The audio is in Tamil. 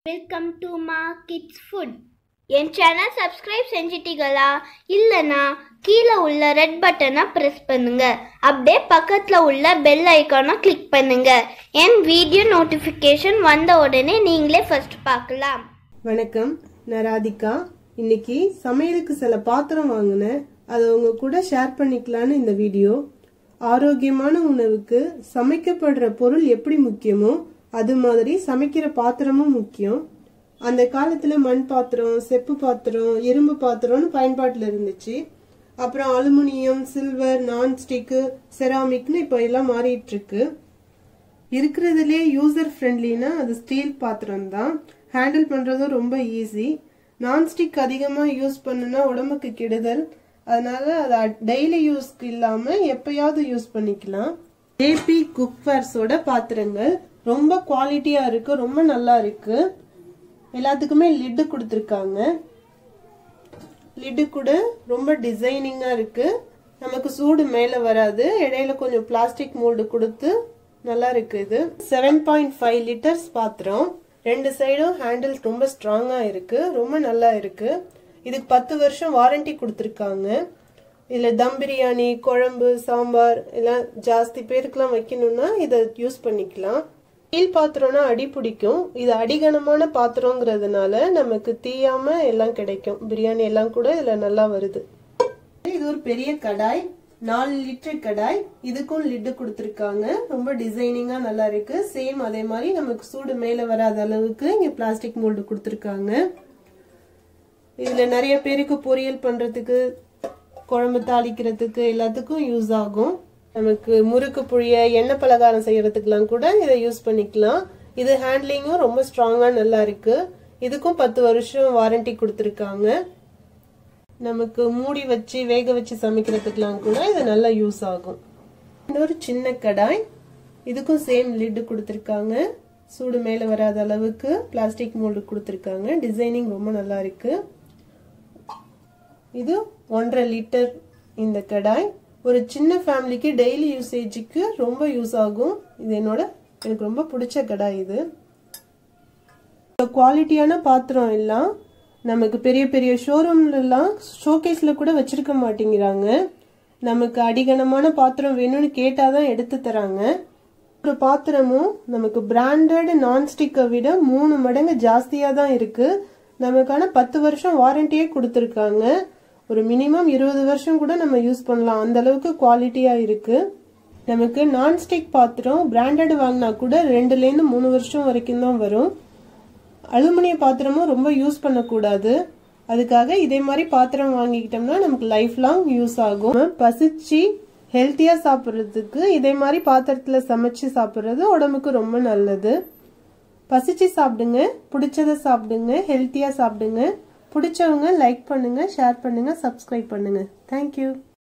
welcome to Maa kids food என் சேனல் சப்ஸ்கிரைப் செஞ்சிட்டீங்களா இல்லைனா கீழே உள்ள ரெட் பட்டனை ப்ரெஸ் பண்ணுங்க அப்படியே பக்கத்தில் உள்ள பெல் ஐக்கானை கிளிக் பண்ணுங்க என் வீடியோ நோட்டிஃபிகேஷன் வந்த உடனே நீங்களே ஃபர்ஸ்ட் பார்க்கலாம் வணக்கம் நான் ராதிகா இன்னைக்கு சமையலுக்கு சில பாத்திரம் வாங்கினேன் அதை உங்க கூட ஷேர் பண்ணிக்கலான்னு இந்த வீடியோ ஆரோக்கியமான உணவுக்கு சமைக்கப்படுற பொருள் எப்படி முக்கியமோ அது மாதிரி சமைக்கிற பாத்திரமும் முக்கியம் அந்த காலத்துல மண் பாத்திரம் செப்பு பாத்திரம் இரும்பு பாத்திரம்னு பயன்பாட்டில் இருந்துச்சு அப்புறம் அலுமினியம் சில்வர் நான்ஸ்டிக்கு செராமிக்னு இப்போ எல்லாம் மாறிட்டு இருக்கு இருக்கிறதுலே யூசர் ஃப்ரெண்ட்லினா அது ஸ்டீல் பாத்திரம் தான் ஹேண்டில் பண்ணுறதும் ரொம்ப ஈஸி நான்ஸ்டிக் அதிகமாக யூஸ் பண்ணுனா உடம்புக்கு கெடுதல் அதனால அதை டெய்லி யூஸ்க்கு இல்லாமல் எப்பயாவது யூஸ் பண்ணிக்கலாம் ஏபி குக்வேர்ஸோட பாத்திரங்கள் ரொம்ப குவாலிட்டியாக இருக்கு ரொம்ப நல்லா இருக்கு எல்லாத்துக்குமே லிட்டு கொடுத்துருக்காங்க லிட்டு கூட ரொம்ப டிசைனிங்காக இருக்கு நமக்கு சூடு மேலே வராது இடையில கொஞ்சம் பிளாஸ்டிக் மோல்டு கொடுத்து நல்லா இருக்கு இது செவன் பாயிண்ட் ஃபைவ் லிட்டர்ஸ் பாத்திரம் ரெண்டு சைடும் ஹேண்டில் ரொம்ப ஸ்ட்ராங்காக இருக்கு ரொம்ப நல்லா இருக்கு இதுக்கு பத்து வருஷம் வாரண்டி கொடுத்துருக்காங்க இதில் தம் பிரியாணி குழம்பு சாம்பார் எல்லாம் ஜாஸ்தி பேருக்குலாம் வைக்கணும்னா இதை யூஸ் பண்ணிக்கலாம் ஸ்டீல் பாத்திரம்னா அடி பிடிக்கும் இது அடிகனமான பாத்திரங்கிறதுனால நமக்கு தீயாம எல்லாம் கிடைக்கும் பிரியாணி எல்லாம் கூட இதுல நல்லா வருது இது ஒரு பெரிய கடாய் நாலு லிட்டர் கடாய் இதுக்கும் லிட்டு கொடுத்துருக்காங்க ரொம்ப டிசைனிங்கா நல்லா இருக்கு சேம் அதே மாதிரி நமக்கு சூடு மேல வராத அளவுக்கு இங்க பிளாஸ்டிக் மோல்டு கொடுத்துருக்காங்க இதுல நிறைய பேருக்கு பொரியல் பண்றதுக்கு குழம்பு தாளிக்கிறதுக்கு எல்லாத்துக்கும் யூஸ் ஆகும் நமக்கு முறுக்கு புழிய எண்ணெய் பலகாரம் செய்யறதுக்கெல்லாம் கூட இதை யூஸ் பண்ணிக்கலாம் இது ஹேண்ட்லிங்கும் ரொம்ப ஸ்ட்ராங்கா நல்லா இருக்கு இதுக்கும் பத்து வருஷம் வாரண்டி கொடுத்துருக்காங்க நமக்கு மூடி வச்சு வேக வச்சு சமைக்கிறதுக்கெல்லாம் கூட இது நல்லா யூஸ் ஆகும் இன்னொரு சின்ன கடாய் இதுக்கும் சேம் லிட்டு கொடுத்துருக்காங்க சூடு மேல வராத அளவுக்கு பிளாஸ்டிக் மோல்டு கொடுத்துருக்காங்க டிசைனிங் ரொம்ப நல்லா இருக்கு இது ஒன்றரை லிட்டர் இந்த கடாய் ஒரு சின்ன ஃபேமிலிக்கு டெய்லி யூசேஜுக்கு ரொம்ப யூஸ் ஆகும் இது என்னோட எனக்கு ரொம்ப பிடிச்ச கடாய் இது குவாலிட்டியான பாத்திரம் எல்லாம் நமக்கு பெரிய பெரிய ஷோரூம்லலாம் ஷோகேஸில் கூட வச்சிருக்க மாட்டேங்கிறாங்க நமக்கு அடிகனமான பாத்திரம் வேணும்னு கேட்டாதான் எடுத்து தராங்க ஒரு பாத்திரமும் நமக்கு பிராண்டட் நான்ஸ்டிக்கை விட மூணு மடங்கு ஜாஸ்தியாக தான் இருக்கு நமக்கான பத்து வருஷம் வாரண்டியே கொடுத்துருக்காங்க ஒரு மினிமம் இருபது வருஷம் கூட நம்ம யூஸ் பண்ணலாம் அந்த அளவுக்கு குவாலிட்டியா இருக்கு நமக்கு நான்ஸ்டிக் பாத்திரம் பிராண்டட் வாங்கினா கூட ரெண்டுலேருந்து மூணு வருஷம் வரைக்கும் தான் வரும் அலுமினிய பாத்திரமும் ரொம்ப யூஸ் பண்ணக்கூடாது அதுக்காக இதே மாதிரி பாத்திரம் வாங்கிக்கிட்டோம்னா நமக்கு லைஃப் லாங் யூஸ் ஆகும் பசிச்சு ஹெல்த்தியா சாப்பிட்றதுக்கு இதே மாதிரி பாத்திரத்துல சமைச்சு சாப்பிட்றது உடம்புக்கு ரொம்ப நல்லது பசிச்சு சாப்பிடுங்க பிடிச்சத சாப்பிடுங்க ஹெல்த்தியா சாப்பிடுங்க பிடிச்சவங்க லைக் பண்ணுங்க ஷேர் பண்ணுங்க சப்ஸ்கிரைப் பண்ணுங்க தேங்க்யூ